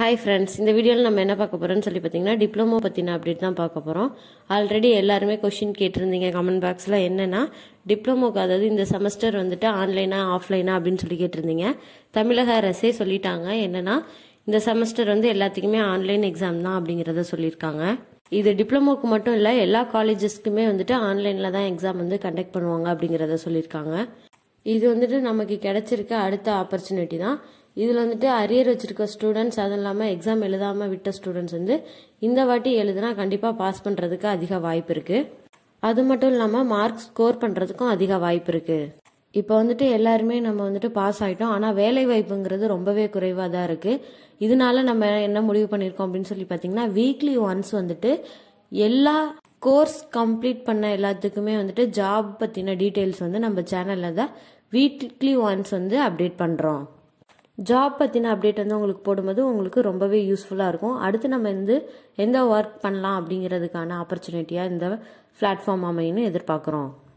hi friends இந்த வீடியோவில் நம்ம என்ன பார்க்க போகிறோம்னு சொல்லி பார்த்தீங்கன்னா டிப்ளமோ பற்றின அப்டேட் தான் பார்க்க போகிறோம் ஆல்ரெடி எல்லாருமே கொஷின் கேட்டிருந்தீங்க கமெண்ட் பாக்ஸில் என்னென்னா டிப்ளமோக்கு அதாவது இந்த செமஸ்டர் வந்துட்டு ஆன்லைனா ஆஃப்லைனா அப்படின்னு சொல்லி கேட்டிருந்தீங்க தமிழக அரசே சொல்லிட்டாங்க என்னென்னா இந்த செமஸ்டர் வந்து எல்லாத்துக்குமே ஆன்லைன் எக்ஸாம் தான் அப்படிங்கிறத சொல்லியிருக்காங்க இது டிப்ளமோக்கு மட்டும் இல்லை எல்லா காலேஜஸ்க்குமே வந்துட்டு ஆன்லைனில் தான் எக்ஸாம் வந்து கண்டக்ட் பண்ணுவாங்க அப்படிங்கிறத சொல்லியிருக்காங்க இது வந்துட்டு நமக்கு கிடைச்சிருக்க அடுத்த ஆப்பர்ச்சுனிட்டி தான் இதில் வந்துட்டு அரியர் வச்சிருக்க ஸ்டூடெண்ட்ஸ் அதுவும் இல்லாமல் எக்ஸாம் எழுதாமல் விட்ட ஸ்டூடெண்ட்ஸ் வந்து இந்த வாட்டி எழுதுனா கண்டிப்பாக பாஸ் பண்ணுறதுக்கு அதிக வாய்ப்பு இருக்குது அது மட்டும் இல்லாமல் மார்க் ஸ்கோர் பண்ணுறதுக்கும் அதிக வாய்ப்பு இருக்குது இப்போ வந்துட்டு எல்லாருமே நம்ம வந்துட்டு பாஸ் ஆகிட்டோம் ஆனால் வேலை வாய்ப்புங்கிறது ரொம்பவே குறைவாக தான் இருக்குது இதனால நம்ம என்ன முடிவு பண்ணியிருக்கோம் அப்படின்னு சொல்லி பார்த்தீங்கன்னா வீக்லி ஒன்ஸ் வந்துட்டு எல்லா கோர்ஸ் கம்ப்ளீட் பண்ண எல்லாத்துக்குமே வந்துட்டு ஜாப் பற்றின டீட்டெயில்ஸ் வந்து நம்ம சேனலில் தான் வீக்லி ஒன்ஸ் வந்து அப்டேட் பண்ணுறோம் ஜாப் பற்றின அப்டேட் வந்து உங்களுக்கு போடும்போது உங்களுக்கு ரொம்பவே யூஸ்ஃபுல்லாக இருக்கும் அடுத்து நம்ம வந்து எந்த ஒர்க் பண்ணலாம் அப்படிங்கிறதுக்கான ஆப்பர்ச்சுனிட்டியாக இந்த பிளாட்ஃபார்ம் அமையும்னு எதிர்பார்க்குறோம்